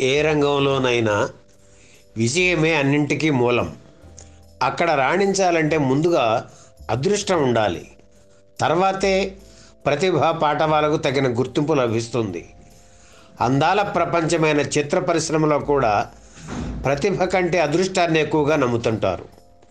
ఏ రంగంలోనైనా విజయమే అన్నింటికీ మూలం అక్కడ రాణించాలంటే ముందుగా అదృష్టం ఉండాలి తర్వాతే ప్రతిభ పాఠవాలకు తగిన గుర్తింపు లభిస్తుంది అందాల ప్రపంచమైన చిత్ర పరిశ్రమలో కూడా ప్రతిభ కంటే అదృష్టాన్ని ఎక్కువగా నమ్ముతుంటారు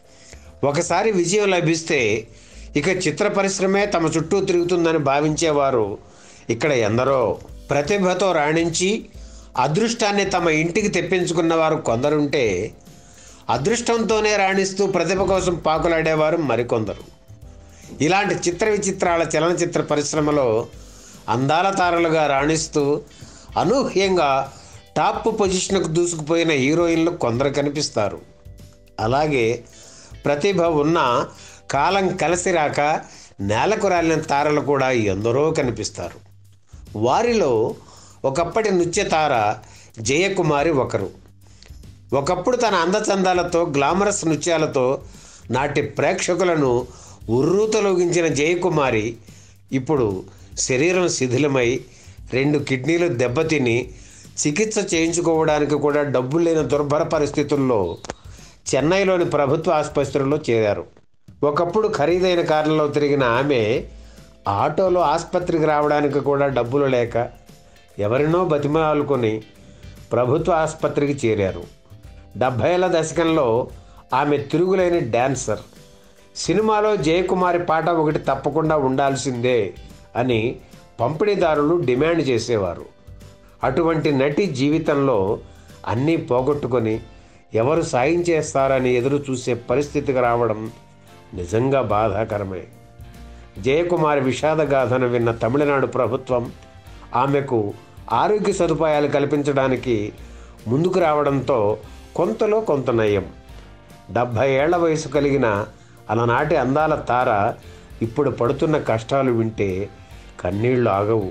ఒకసారి విజయం లభిస్తే ఇక చిత్ర పరిశ్రమే తమ చుట్టూ తిరుగుతుందని భావించేవారు ఇక్కడ ఎందరో ప్రతిభతో రాణించి అదృష్టాన్ని తమ ఇంటికి తెప్పించుకున్న వారు కొందరుంటే అదృష్టంతోనే రాణిస్తూ ప్రతిభ కోసం పాకులాడేవారు మరికొందరు ఇలాంటి చిత్ర విచిత్రాల చలనచిత్ర పరిశ్రమలో అందాల తారలుగా రాణిస్తూ అనూహ్యంగా టాప్ పొజిషన్కు దూసుకుపోయిన హీరోయిన్లు కొందరు కనిపిస్తారు అలాగే ప్రతిభ ఉన్న కాలం కలిసి రాక నేలకు రాలిన తారలు కూడా ఎందరో కనిపిస్తారు వారిలో ఒకప్పటి నృత్య తార జయకుమారి ఒకరు ఒకప్పుడు తన అందచందాలతో గ్లామరస్ నృత్యాలతో నాటి ప్రేక్షకులను ఉర్రూతలోగించిన జయకుమారి ఇప్పుడు శరీరం శిథిలమై రెండు కిడ్నీలు దెబ్బతిని చికిత్స చేయించుకోవడానికి కూడా డబ్బులు లేని దుర్భర పరిస్థితుల్లో చెన్నైలోని ప్రభుత్వ ఆసుపత్రిలో చేరారు ఒకప్పుడు ఖరీదైన కార్లలో తిరిగిన ఆమె ఆటోలో ఆసుపత్రికి రావడానికి కూడా డబ్బులు లేక ఎవరినో బతిమాలుకొని ప్రభుత్వ ఆసుపత్రికి చేరారు డెబ్భైల దశకంలో ఆమె తిరుగులేని డాన్సర్ సినిమాలో జయకుమారి పాట ఒకటి తప్పకుండా ఉండాల్సిందే అని పంపిణీదారులు డిమాండ్ చేసేవారు అటువంటి నటి జీవితంలో అన్నీ పోగొట్టుకొని ఎవరు సాయం చేస్తారని ఎదురు చూసే పరిస్థితికి రావడం నిజంగా బాధాకరమే జయకుమారి విషాదగాథను విన్న తమిళనాడు ప్రభుత్వం ఆమెకు ఆరోగ్య సదుపాయాలు కల్పించడానికి ముందుకు రావడంతో కొంతలో కొంత నయం డెబ్భై ఏళ్ల వయసు కలిగిన అలనాటి అందాల తార ఇప్పుడు పడుతున్న కష్టాలు వింటే కన్నీళ్లు ఆగవు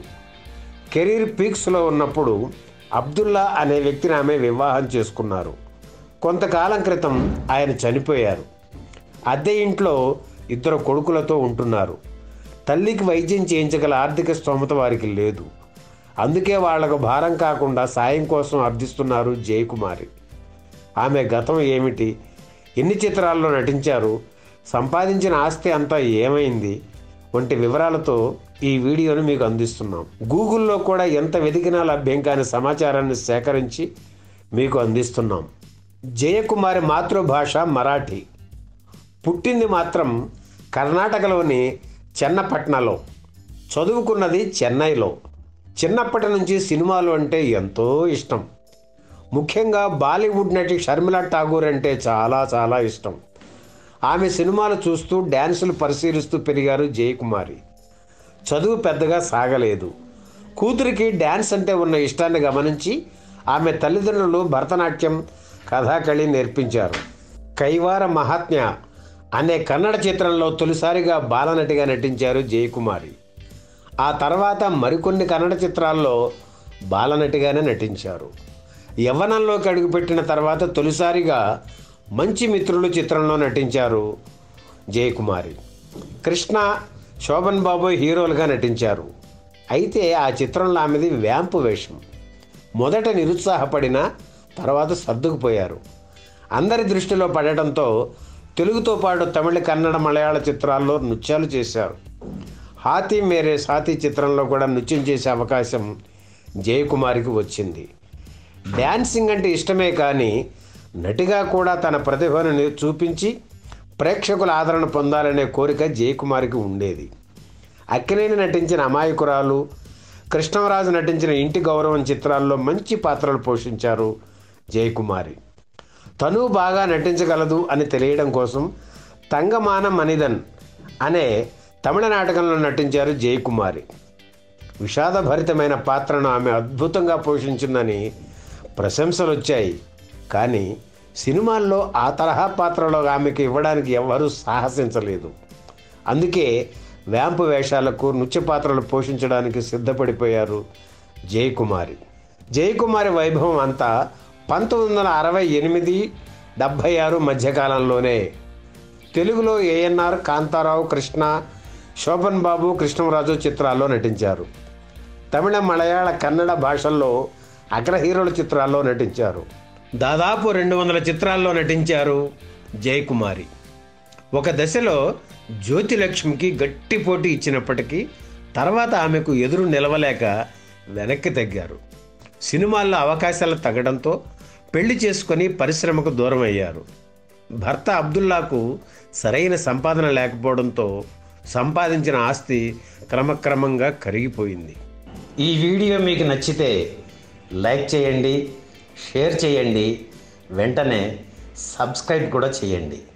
కెరీర్ పీక్స్లో ఉన్నప్పుడు అబ్దుల్లా అనే వ్యక్తిని ఆమె వివాహం చేసుకున్నారు కొంతకాలం క్రితం ఆయన చనిపోయారు అద్దె ఇంట్లో ఇద్దరు కొడుకులతో ఉంటున్నారు తల్లికి వైద్యం చేయించగల ఆర్థిక స్తోమత వారికి లేదు అందుకే వాళ్లకు భారం కాకుండా సాయం కోసం అర్థిస్తున్నారు జయకుమారి ఆమె గతం ఏమిటి ఎన్ని చిత్రాల్లో నటించారు సంపాదించిన ఆస్తి అంతా ఏమైంది వంటి వివరాలతో ఈ వీడియోను మీకు అందిస్తున్నాం గూగుల్లో కూడా ఎంత వెతికినా లభ్యం కాని సమాచారాన్ని సేకరించి మీకు అందిస్తున్నాం జయకుమారి మాతృభాష మరాఠీ పుట్టింది మాత్రం కర్ణాటకలోని చెన్నపట్నలో చదువుకున్నది చెన్నైలో చిన్నప్పటి నుంచి సినిమాలు అంటే ఎంతో ఇష్టం ముఖ్యంగా బాలీవుడ్ నటి షర్మిలా ఠాగూర్ అంటే చాలా చాలా ఇష్టం ఆమె సినిమాలు చూస్తూ డ్యాన్సులు పరిశీలిస్తూ పెరిగారు జయకుమారి చదువు పెద్దగా సాగలేదు కూతురికి డ్యాన్స్ అంటే ఉన్న ఇష్టాన్ని గమనించి ఆమె తల్లిదండ్రులు భరతనాట్యం కథాకళి నేర్పించారు కైవార మహాత్మ్య అనే కన్నడ చిత్రంలో తొలిసారిగా బాలనటిగా నటించారు జయకుమారి ఆ తర్వాత మరికొన్ని కన్నడ చిత్రాల్లో బాలనటిగానే నటించారు యవ్వనంలోకి అడుగుపెట్టిన తర్వాత తొలిసారిగా మంచి మిత్రులు చిత్రంలో నటించారు జయకుమారి కృష్ణ శోభన్ బాబు హీరోలుగా నటించారు అయితే ఆ చిత్రంలో ఆమెది వ్యాంపు వేషం మొదట నిరుత్సాహపడిన తర్వాత సర్దుకుపోయారు అందరి దృష్టిలో పడటంతో తెలుగుతో పాటు తమిళ కన్నడ మలయాళ చిత్రాల్లో నృత్యాలు చేశారు హాతీ మేరే సాతి చిత్రంలో కూడా నృత్యం చేసే అవకాశం జయకుమారికి వచ్చింది డ్యాన్సింగ్ అంటే ఇష్టమే కానీ నటిగా కూడా తన ప్రతిభను ని- చూపించి ప్రేక్షకుల ఆదరణ పొందాలనే కోరిక జయకుమారికి ఉండేది అక్కినేని నటించిన అమాయకురాలు కృష్ణరాజు నటించిన ఇంటి గౌరవం చిత్రాల్లో మంచి పాత్రలు పోషించారు జయకుమారి తను బాగా నటించగలదు అని తెలియడం కోసం తంగమాన మనిదన్ అనే తమిళ నాటకంలో నటించారు జయకుమారి విషాదభరితమైన పాత్రను ఆమె అద్భుతంగా పోషించిందని ప్రశంసలు వచ్చాయి కానీ సినిమాల్లో ఆ తరహా పాత్రలో ఆమెకు ఇవ్వడానికి ఎవ్వరూ సాహసించలేదు అందుకే వ్యాంపు వేషాలకు నృత్య పాత్రలు పోషించడానికి సిద్ధపడిపోయారు జయకుమారి జయకుమారి వైభవం అంతా పంతొమ్మిది వందల అరవై ఎనిమిది డెబ్భై ఆరు మధ్యకాలంలోనే తెలుగులో ఏఎన్ఆర్ కాంతారావు కృష్ణ శోభన్ బాబు కృష్ణరాజు చిత్రాల్లో నటించారు తమిళ మలయాళ కన్నడ భాషల్లో అగ్ర హీరోల చిత్రాల్లో నటించారు దాదాపు రెండు వందల చిత్రాల్లో నటించారు జయకుమారి ఒక దశలో జ్యోతిలక్ష్మికి గట్టి పోటీ ఇచ్చినప్పటికీ తర్వాత ఆమెకు ఎదురు నిలవలేక వెనక్కి తగ్గారు సినిమాల్లో అవకాశాలు తగ్గడంతో పెళ్లి చేసుకొని పరిశ్రమకు దూరం అయ్యారు భర్త అబ్దుల్లాకు సరైన సంపాదన లేకపోవడంతో సంపాదించిన ఆస్తి క్రమక్రమంగా కరిగిపోయింది ఈ వీడియో మీకు నచ్చితే లైక్ చేయండి షేర్ చేయండి వెంటనే సబ్స్క్రైబ్ కూడా చేయండి